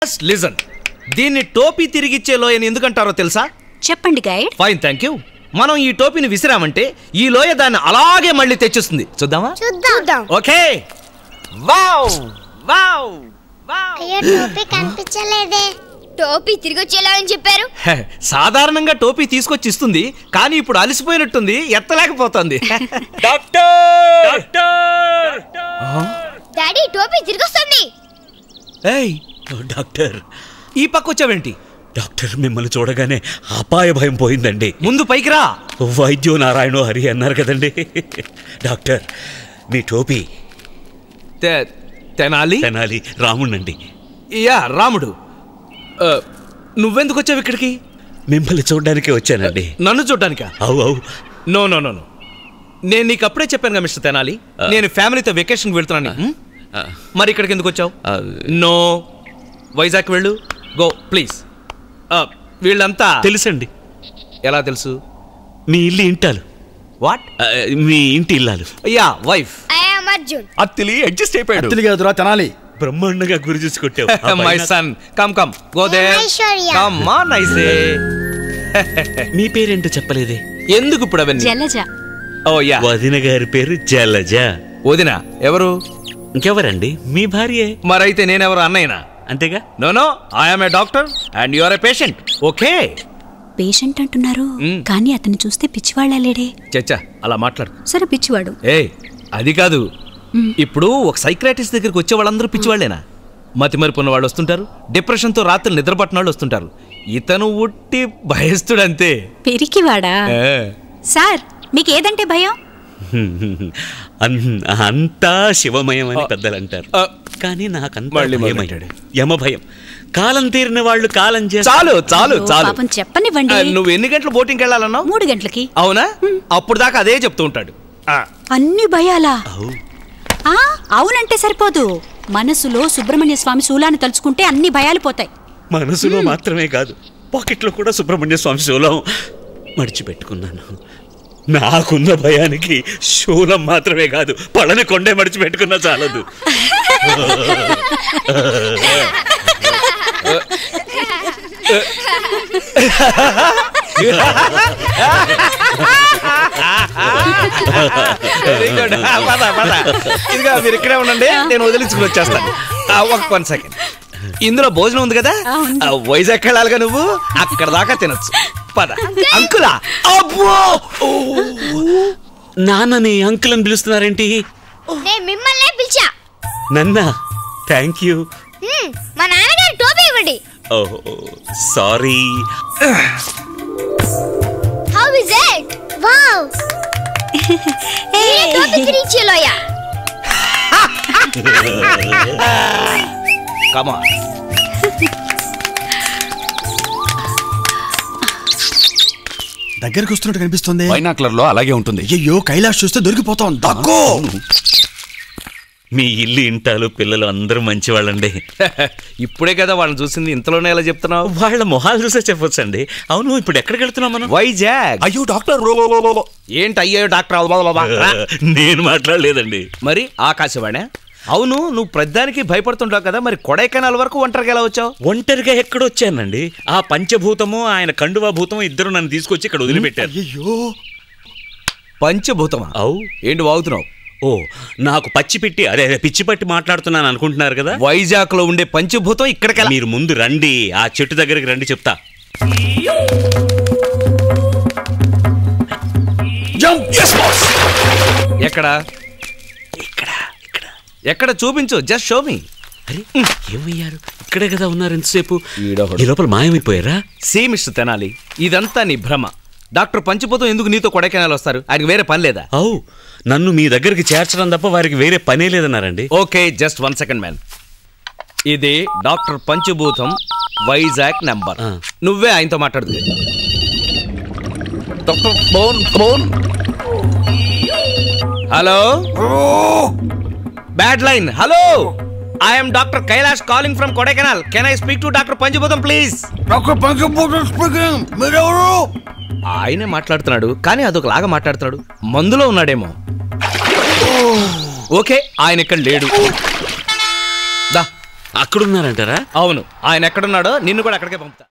Listen దీన్ని టోపీ తిరిగిచ్చే లోయని ఎందుకంటారో తెలుసా చెప్పండి గైడ్ ఫైన్ థ్యాంక్ యూ మనం ఈ టోపీని విసిరామంటే ఈ లోయ దాన్ని అలాగే మళ్ళీ తెచ్చిస్తుంది చూద్దామా చూద్దాం ఓకే వావ్ వావ్ వావ్ అయ్యో టోపీ కనిపించలేదే టోపీ తిరిగి వచ్చేలా అని చెప్పారు హే, సాధారణంగా టోపీ తీసుకొచ్చి ఇస్తుంది కానీ ఇప్పుడు అలసిపోయినట్టుంది ఎత్తలేకపోతుంది డాక్టర్ డాడీ టోపీ తిరిగి వస్తుంది ఏయ్ ఓ, డాక్టర్ ఈ పక్క వచ్చావేంటి డాక్టర్ మిమ్మల్ని చూడగానే అపాయ భయం పోయిందండి ముందు పైకి రా వైద్యో నారాయణో హరి అన్నారు కదండి డాక్టర్ మీ టోపీ తె- తెనాలి తెనాలి రాముణ్ణండి యా రాముడు ఆ, నువ్వెందుకు వచ్చావు ఇక్కడికి మిమ్మల్ని చూడడానికి వచ్చానండి నన్ను చూడ్డానికా అవు అవు నో నో నో నో నేను నీకు అప్పుడే చెప్పాను మిస్టర్ తెనాలి నేను ఫ్యామిలీతో వెకేషన్కి వెళ్తున్నాను ఉం? ఆ, మరి ఇక్కడికి ఎందుకు వచ్చావు ఆ, నో వైజాగ్ వెళ్ళు గో ప్లీజ్ వీళ్ళంతా తెలుసండి ఎలా తెలుసు మీ ఇల్లు ఇంటాలు వాట్ ఆ, మీ ఇంటి ఇల్లాలు yeah wife I am Arjun Attili adjust అయిపోయాడు అత్తిలి కాదురా తెనాలి బ్రహ్మాండంగా గురి చూసి కొట్టావు ఆ మై పైన- son come come go they I'm Aishwarya. Come on ఐసే మీ పేరేంటో చెప్పలేదే ఎందుకు ఇప్పుడు అవన్నీ జలజ ఓ యా వదిన గారి పేరు జలజ వదిన ఎవరు ఇంకెవరండి మీ భార్యే మరైతే నేనెవరు అన్నయ్యనా అంతేగా no no I'm a doctor and you are a patient okay patient అంటున్నారు మ్. కానీ అతన్ని చూస్తే పిచ్చివాళ్ళ లేడే చచ్చా అలా మాట్లాడు సరే పిచ్చివాడు ఏ అది కాదు ఇప్పుడు ఒక సైక్రాటిస్ట్ దగ్గరికి వచ్చే వాళ్ళందరూ పిచ్చివాళ్ళేనా మతి మరిపోన్న వాళ్ళు వస్తుంటారు డిప్రెషన్తో రాత్రులు నిద్రపట్టిన వాళ్ళు వస్తుంటారు ఇతను ఉట్టి భయస్తుడంతే పెరికివాడా ఏ. సార్ మీకు ఏదంటే భయం అన్- అంతా శివమయం అని పెద్దలు అంటారు ఆ, కానీ నాకంతా మళ్ళీ భయమై. మొదలెట్టాడు. యమ భయం కాలం తీరిన వాళ్ళు కాలం చేస్తారు చాలు చాలు ఓ, చాలు పాపం చెప్పనివ్వండి ఆ, నువ్వు ఎన్ని గంటలు బోటింగ్కి వెళ్ళాలన్నావు మూడు గంటలకి అవునా అప్పుడు దాకా అదే చెప్తూ ఉంటాడు ఆ, అన్ని భయాలా అవు. ఆ, అవునంటే సరిపోదు మనసులో సుబ్రహ్మణ్య స్వామి శూలాన్ని తలుచుకుంటే అన్ని భయాలు పోతాయి మనసులో మాత్రమే కాదు పాకెట్లో కూడా సుబ్రహ్మణ్య స్వామి శూలం మడిచిపెట్టుకున్నాను నాకున్న భయానికి శూలం మాత్రమే కాదు పళ్ళని కొండే మడిచిపెట్టుకున్నా చాలదు Very good. ఆ, పద, పద. ఇదిగో మీరు ఇక్కడే ఉండండి నేను వదిలించుకుని వచ్చేస్తాను ఆ, ఒక వన్ సెకండ్ ఇందులో భోజనం ఉంది కదా ఆ, ఉంది. ఆ, వైజాగ్ వెళ్ళాలిగా నువ్వు అక్కడ దాకా తినొచ్చు పద అంకులా అబ్బో ఓ. నాన్నని అంకుల్ అని పిలుస్తున్నారేంటి నేను మిమ్మల్నే పిలిచా నన్నా థ్యాంక్ యూ హ్మ్, మా నాన్నగారు టోపీ ఇవ్వండి oh sorry how is it wow టోపీ తిరిగి ఇచ్చేలోయ Come on. దగ్గరికి వస్తున్నట్టు కనిపిస్తుంది బైనాక్లర్ లో అలాగే ఉంటుంది అయ్యో కైలాష్ చూస్తే దొరికిపోతాం దక్కో మీ ఇల్లు ఇంటాలు పిల్లలు అందరూ మంచి వాళ్ళండి ఇప్పుడే కదా వాళ్ళని చూసింది ఇంతలోనే ఎలా చెప్తున్నావు వాళ్ళ మొహాలు చూసే చెప్పొచ్చండి అవును ఇప్పుడు ఎక్కడికి వెళ్తున్నాం మనం వైజాగ్ అయ్యో డాక్టర్ ఏంటి అయ్యో డాక్టర్ అవ్వ బాబా, బాబా. రా. నేను మాట్లాడలేదండి మరి ఆకాశవాణి అవును నువ్వు ప్రతిదానికి భయపడుతుంటావు కదా మరి కొడైకెనాల్ వరకు ఒంటరికి ఎలా వచ్చావు ఒంటరిగా ఎక్కడొచ్చానండి ఆ పంచభూతము ఆయన కండువా భూతము ఇద్దరు నన్ను తీసుకొచ్చి ఇక్కడ వదిలిపెట్టారు అయ్యో పంచభూతమా అవు ఏంటి వాగుతున్నావు ఓ నాకు పచ్చి పెట్టి అరే అరే, పిచ్చి పట్టి మాట్లాడుతున్నాను అనుకుంటున్నారు కదా వైజాగ్ లో ఉండే పంచభూతం ఇక్కడికి ఎలా- మీరు ముందు రండి ఆ చెట్టు దగ్గరికి రండి చెప్తా ఎక్కడ ఇక్కడ ఇక్కడ ఎక్కడ చూపించు జస్ట్ షో మీ అరే ఏమయ్యారు ఇక్కడే కదా ఉన్నారు ఎంతసేపు ఈడొకడు. ఈ లోపల మాయమైపోయారా సీ మిస్టర్ తెనాలి ఇదంతా నీ భ్రమ డాక్టర్ పంచభూతం ఎందుకు నీతో కొడైకెనాల్ వస్తారు ఆయనకి వేరే పని లేదా అవు నన్ను మీ దగ్గరికి చేర్చడం తప్ప వారికి వేరే పనే లేదన్నారండి okay just one second man ఇది డాక్టర్ పంచభూతం వైజాగ్ నెంబర్ ఆ. నువ్వే ఆయనతో మాట్లాడుతుంది doctor phone phone hello bad line hello I'm doctor Kailash calling from Kodaikanal can I speak to doctor Panchabhootham please doctor Panchabhootham speaking మీరెవరు ఆయనే మాట్లాడుతున్నాడు కానీ అదొకలాగా మాట్లాడుతున్నాడు మందులో ఉన్నాడేమో ఓకే ఆయన ఇక్కడ లేడు దా అక్కడున్నారంటారా అవును ఆయన ఎక్కడున్నాడో నిన్ను కూడా అక్కడికే పంపుతా